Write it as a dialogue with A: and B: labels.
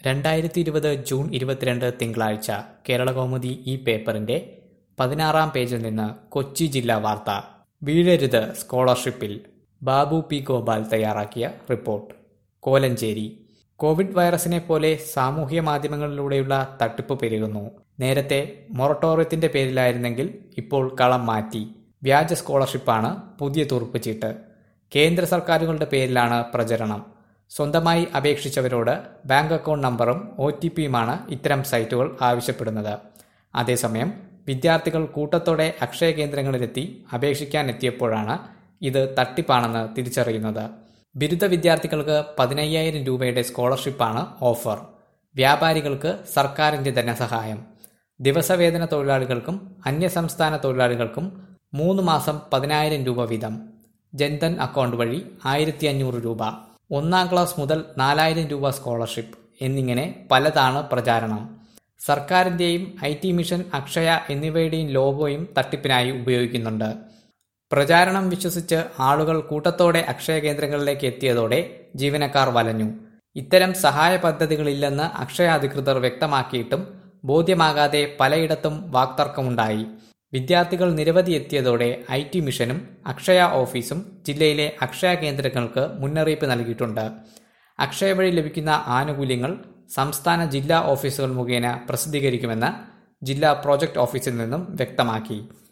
A: രണ്ടായിരത്തി ഇരുപത് ജൂൺ ഇരുപത്തിരണ്ട് തിങ്കളാഴ്ച കേരളകൗമുദി ഈ പേപ്പറിന്റെ പതിനാറാം പേജിൽ നിന്ന് കൊച്ചി ജില്ലാ വാർത്ത വീഴരുത് സ്കോളർഷിപ്പിൽ ബാബു പി ഗോപാൽ തയ്യാറാക്കിയ റിപ്പോർട്ട് കോലഞ്ചേരി കോവിഡ് വൈറസിനെ പോലെ സാമൂഹ്യ മാധ്യമങ്ങളിലൂടെയുള്ള തട്ടിപ്പ് പെരുകുന്നു നേരത്തെ മൊറട്ടോറിയത്തിന്റെ പേരിലായിരുന്നെങ്കിൽ ഇപ്പോൾ കളം മാറ്റി വ്യാജ സ്കോളർഷിപ്പാണ് പുതിയ തുറുപ്പുചീട്ട് കേന്ദ്ര സർക്കാരുകളുടെ പേരിലാണ് പ്രചരണം സ്വന്തമായി അപേക്ഷിച്ചവരോട് ബാങ്ക് അക്കൗണ്ട് നമ്പറും ഒ ടി പിയുമാണ് ഇത്തരം സൈറ്റുകൾ ആവശ്യപ്പെടുന്നത് അതേസമയം വിദ്യാർത്ഥികൾ കൂട്ടത്തോടെ അക്ഷയ കേന്ദ്രങ്ങളിലെത്തി അപേക്ഷിക്കാൻ എത്തിയപ്പോഴാണ് ഇത് തട്ടിപ്പാണെന്ന് തിരിച്ചറിയുന്നത് ബിരുദ വിദ്യാർത്ഥികൾക്ക് പതിനയ്യായിരം രൂപയുടെ സ്കോളർഷിപ്പാണ് ഓഫർ വ്യാപാരികൾക്ക് സർക്കാരിന്റെ ധനസഹായം ദിവസവേതന തൊഴിലാളികൾക്കും അന്യസംസ്ഥാന തൊഴിലാളികൾക്കും മൂന്ന് മാസം പതിനായിരം രൂപ വീതം ജൻധൻ അക്കൗണ്ട് വഴി ആയിരത്തി അഞ്ഞൂറ് രൂപ ഒന്നാം ക്ലാസ് മുതൽ നാലായിരം രൂപ സ്കോളർഷിപ്പ് എന്നിങ്ങനെ പലതാണ് പ്രചാരണം സർക്കാരിന്റെയും ഐ ടി മിഷൻ അക്ഷയ എന്നിവയുടെയും ലോഗോയും തട്ടിപ്പിനായി ഉപയോഗിക്കുന്നുണ്ട് പ്രചാരണം വിശ്വസിച്ച് ആളുകൾ കൂട്ടത്തോടെ അക്ഷയ കേന്ദ്രങ്ങളിലേക്ക് എത്തിയതോടെ ജീവനക്കാർ വലഞ്ഞു ഇത്തരം സഹായ പദ്ധതികളില്ലെന്ന് അക്ഷയ അധികൃതർ വ്യക്തമാക്കിയിട്ടും ബോധ്യമാകാതെ പലയിടത്തും വാക്തർക്കമുണ്ടായി വിദ്യാർത്ഥികൾ നിരവധി എത്തിയതോടെ ഐ ടി മിഷനും അക്ഷയ ഓഫീസും ജില്ലയിലെ അക്ഷയ കേന്ദ്രങ്ങൾക്ക് മുന്നറിയിപ്പ് നൽകിയിട്ടുണ്ട് അക്ഷയ വഴി ലഭിക്കുന്ന ആനുകൂല്യങ്ങൾ സംസ്ഥാന ജില്ലാ ഓഫീസുകൾ മുഖേന പ്രസിദ്ധീകരിക്കുമെന്ന് ജില്ലാ പ്രോജക്ട് ഓഫീസിൽ നിന്നും വ്യക്തമാക്കി